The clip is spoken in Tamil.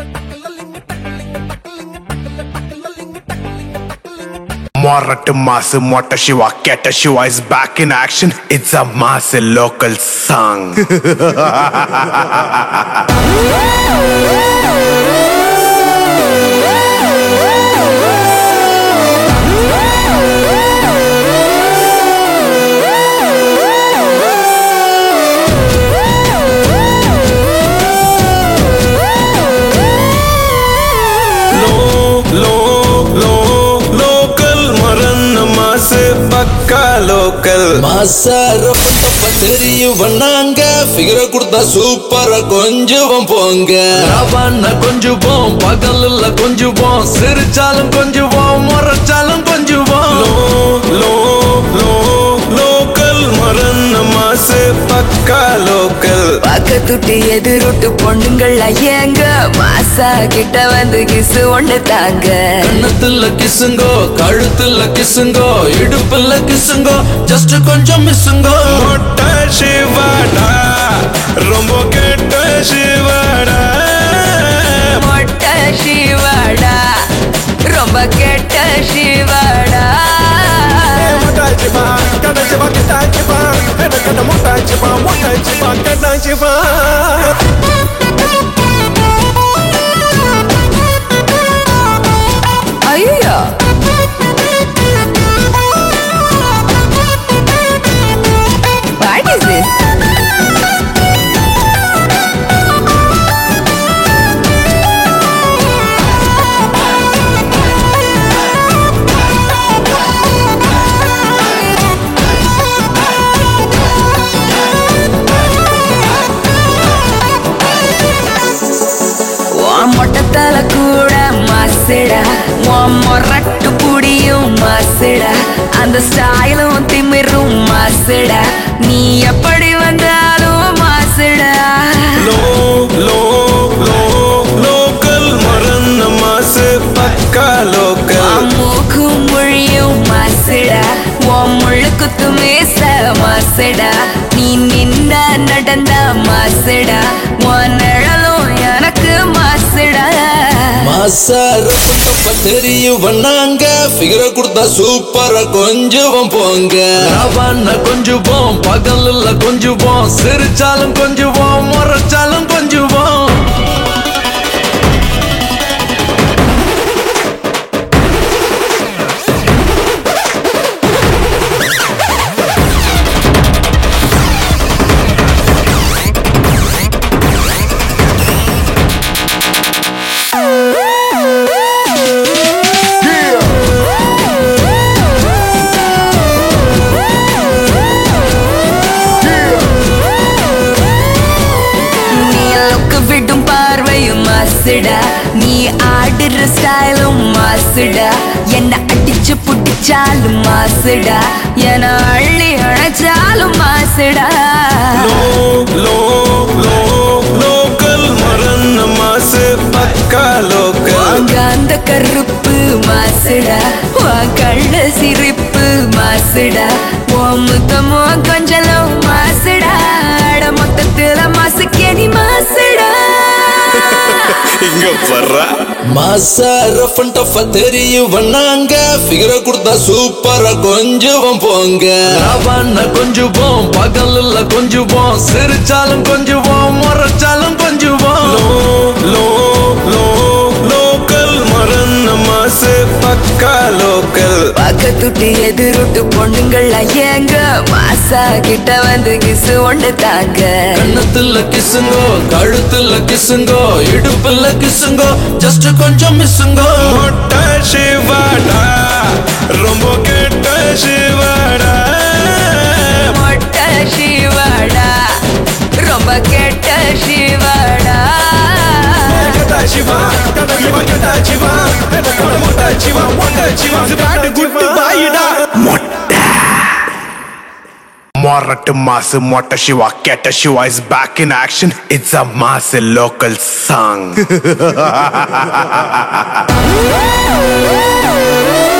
Morat Mass Mota Shiva Keta Shiva is back in action. It's a mass local song. लो लो लो லோக்கல் மரன் மாசு பக்கா லோக்கல் மாசாரம் தெரியும் வண்ணாங்க ஃபிகரை கொடுத்தா சூப்பரா கொஞ்சுவோம் போங்க ரவான கொஞ்சுவோம் பகல்ல கொஞ்சுவோம் சிரிச்சாலும் கொஞ்சுவோம் முறைச்சாலும் கொஞ்சுவோம் லோ லோ லோ லோக்கல் மரன் மாசு பக்கா லோக்கல் பக்கத்துட்டு எதிரொட்டு பொண்ணுங்கள் ஐயங்க மாசா கிட்ட வந்து கிசு ஒண்ணு தாங்க கண்ணத்துல கிசுங்கோ கழுத்துல கிசுங்கோ இடுப்புல கிசுங்கோ ஜஸ்ட் கொஞ்சம் மிஸ்ஸுங்கோ மொட்டை சிவாடா ரொம்ப கெட்ட சிவாடா மொட்டை சிவாடா ரொம்ப கெட்ட சிவாடா ஐயோ What is this? உன் மொட்டத்தல கூட மாசுடா உன் மொரட்டு புடியும் மாசுடா அந்த ஸ்டைலும் திமிரும் மாசுடா நீ எப்படி வந்தாலும் மாசுடா லோ லோ லோ லோக்கல் மரன் மாசு பக்கா லோக்கல் உன் மூக்கும் மொழியும் மாசுடா உன் முழுக்கு துமேச மாசுடா நீ நின்ன நடந்த மாசுடா உன் நிழலும் எனக்கு மாசுடா மாசாரம் தெரியும் வண்ணாங்க ஃபிகரை கொடுத்தா சூப்பரா கொஞ்சுவோம் போங்க ரவான கொஞ்சுவோம் பகல்ல கொஞ்சுவோம் சிரிச்சாலும் கொஞ்சுவோம் முறைச்சாலும் கொஞ்சுவோம் நீ லுக்கு விடும் பார்வையும் மாசுடா நீ ஆடுற ஸ்டைலும் மாசுடா என்ன அடிச்சு புடிச்சாலும் மாசுடா என அள்ளி அழைச்சாலும் மாசுடா லோ லோ லோ லோக்கல் மரன் மாசு பக்கா லோக்கல் வாங்க அந்த கருப்பு மாசுடா உன் கள்ள சிரிப்பு மாசுடா உன் முத்தமோ கொஞ்சலும் மாசுடா அட மொத்தத்துல மாசுக்கேணி மாசுடா இங்க பர்றா மாசாரம் தெரியும் வண்ணாங்க ஃபிகரை கொடுத்தா சூப்பரா கொஞ்சுவோம் போங்க ரவான கொஞ்சுவோம் பகல்ல கொஞ்சுவோம் சிரிச்சாலும் கொஞ்சுவோம் முறைச்சாலும் கொஞ்சுவோம் லோ லோ லோ லோக்கல் மரன் மாசு பக்கா லோக்கல் பக்கத்துட்டு எதிரொட்டு பொண்ணுங்கள் ஐயங்க மாசா கிட்ட வந்து கிசு ஒண்ணு தாங்க கண்ணத்துல கிசுங்கோ கழுத்துல கிசுங்கோ இடுப்புல கிசுங்கோ ஜஸ்ட் கொஞ்சம் மிஸ்ஸுங்கோ மொட்டை சிவாடா ரொம்ப கெட்ட சிவாடா மொட்டை சிவாடா ரொம்ப கெட்ட சிவாடா Morat Mass Mota Shiva Keta Shiva is back in action. It's a mass local song.